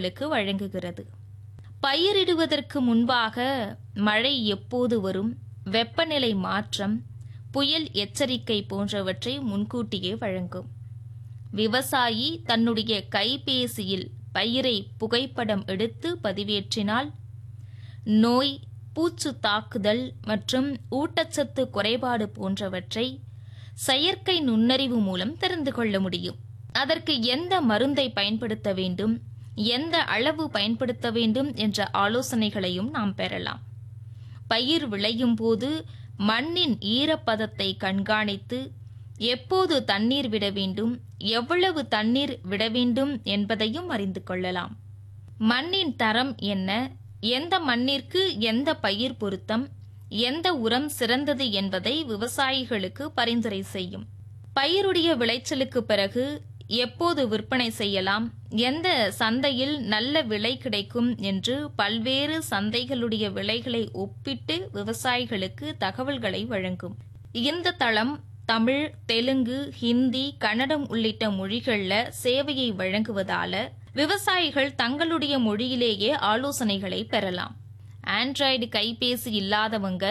விவசாயிகளுக்கு வழங்குகிறது பயிரிடுவதற்கு முன்பாக மழை எப்போது வரும் வெப்பநிலை மாற்றம் புயல் எச்சரிக்கை போன்றவற்றை முன்கூட்டியே வழங்கும் விவசாயி தன்னுடைய கைபேசியில் பயிரை புகைப்படம் எடுத்து பதிவேற்றினால் நோய் பூச்சு தாக்குதல் மற்றும் ஊட்டச்சத்து குறைபாடு போன்றவற்றை செயற்கை நுண்ணறிவு மூலம் தெரிந்து கொள்ள முடியும் அதற்கு எந்த மருந்தை பயன்படுத்த வேண்டும் எந்த அளவு பயன்படுத்த வேண்டும் என்ற ஆலோசனைகளையும் நாம் பெறலாம் பயிர் விளையும் போது மண்ணின் ஈரப்பதத்தை கண்காணித்து எப்போது தண்ணீர் விட வேண்டும் எவ்வளவு தண்ணீர் விட வேண்டும் என்பதையும் அறிந்து கொள்ளலாம் மண்ணின் தரம் என்ன எந்த மண்ணிற்கு எந்த பயிர் பொருத்தம் எந்த உரம் சிறந்தது என்பதை விவசாயிகளுக்கு பரிந்துரை செய்யும் பயிருடைய விளைச்சலுக்கு பிறகு எப்போது விற்பனை செய்யலாம் எந்த சந்தையில் நல்ல விலை கிடைக்கும் என்று பல்வேறு சந்தைகளுடைய விலைகளை ஒப்பிட்டு விவசாயிகளுக்கு தகவல்களை வழங்கும் இந்த தளம் தமிழ் தெலுங்கு ஹிந்தி கன்னடம் உள்ளிட்ட மொழிகள்ல சேவையை வழங்குவதால விவசாயிகள் தங்களுடைய மொழியிலேயே ஆலோசனைகளை பெறலாம் ஆண்ட்ராய்டு கைபேசி இல்லாதவங்க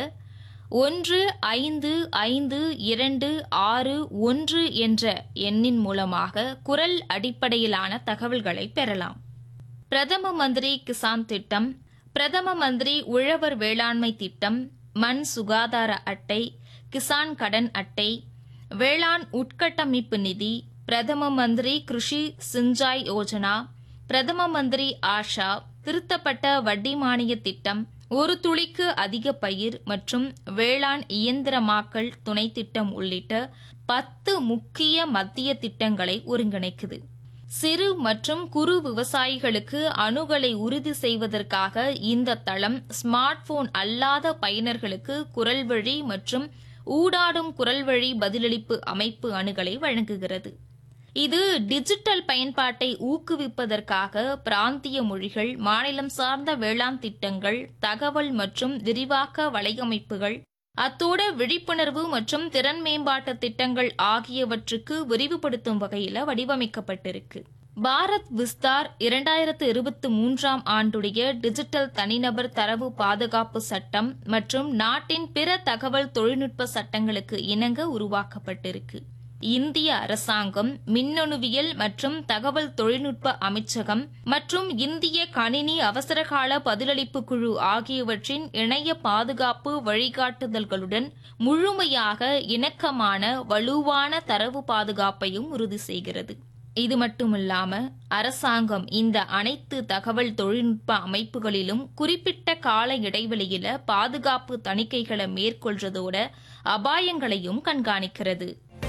ஒன்று ஐந்து ஐந்து இரண்டு ஆறு ஒன்று என்ற எண்ணின் மூலமாக குரல் அடிப்படையிலான தகவல்களை பெறலாம் பிரதம மந்திரி கிசான் திட்டம் பிரதம மந்திரி உழவர் வேளாண்மை திட்டம் மண் சுகாதார அட்டை கிசான் கடன் அட்டை வேளாண் உட்கட்டமைப்பு நிதி பிரதம மந்திரி கிருஷி சிஞ்சாய் யோஜனா பிரதம மந்திரி ஆஷா திருத்தப்பட்ட வட்டி மானிய திட்டம் ஒரு துளிக்கு அதிக பயிர் மற்றும் வேளாண் இயந்திரமாக்கல் துணை திட்டம் உள்ளிட்ட பத்து முக்கிய மத்திய திட்டங்களை ஒருங்கிணைக்குது சிறு மற்றும் குறு விவசாயிகளுக்கு அணுகலை உறுதி செய்வதற்காக இந்த தளம் ஸ்மார்ட் போன் அல்லாத பயனர்களுக்கு குரல் வழி மற்றும் ஊடாடும் குரல் வழி பதிலளிப்பு அமைப்பு அணுகலை வழங்குகிறது இது டிஜிட்டல் பயன்பாட்டை ஊக்குவிப்பதற்காக பிராந்திய மொழிகள் மாநிலம் சார்ந்த வேளாண் திட்டங்கள் தகவல் மற்றும் விரிவாக்க வலையமைப்புகள் அத்தோடு விழிப்புணர்வு மற்றும் திறன் மேம்பாட்டு திட்டங்கள் ஆகியவற்றுக்கு விரிவுபடுத்தும் வகையில் வடிவமைக்கப்பட்டிருக்கு பாரத் விஸ்தார் இரண்டாயிரத்து இருபத்தி மூன்றாம் ஆண்டுடைய டிஜிட்டல் தனிநபர் தரவு பாதுகாப்பு சட்டம் மற்றும் நாட்டின் பிற தகவல் தொழில்நுட்ப சட்டங்களுக்கு இணங்க உருவாக்கப்பட்டிருக்கு இந்திய அரசாங்கம் மின்னணுவியல் மற்றும் தகவல் தொழில்நுட்ப அமைச்சகம் மற்றும் இந்திய கணினி அவசரகால பதிலளிப்பு குழு ஆகியவற்றின் இணைய பாதுகாப்பு வழிகாட்டுதல்களுடன் முழுமையாக இணக்கமான வலுவான தரவு பாதுகாப்பையும் உறுதி செய்கிறது இது மட்டுமில்லாம அரசாங்கம் இந்த அனைத்து தகவல் தொழில்நுட்ப அமைப்புகளிலும் குறிப்பிட்ட கால இடைவெளியில பாதுகாப்பு தணிக்கைகளை மேற்கொள்றதோட அபாயங்களையும் கண்காணிக்கிறது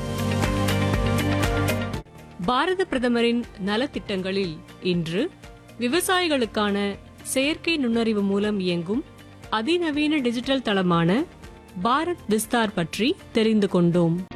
பாரத பிரதமரின் நலத்திட்டங்களில் இன்று விவசாயிகளுக்கான செயற்கை நுண்ணறிவு மூலம் இயங்கும் அதிநவீன டிஜிட்டல் தளமான பாரத் விஸ்தார் பற்றி தெரிந்து கொண்டோம்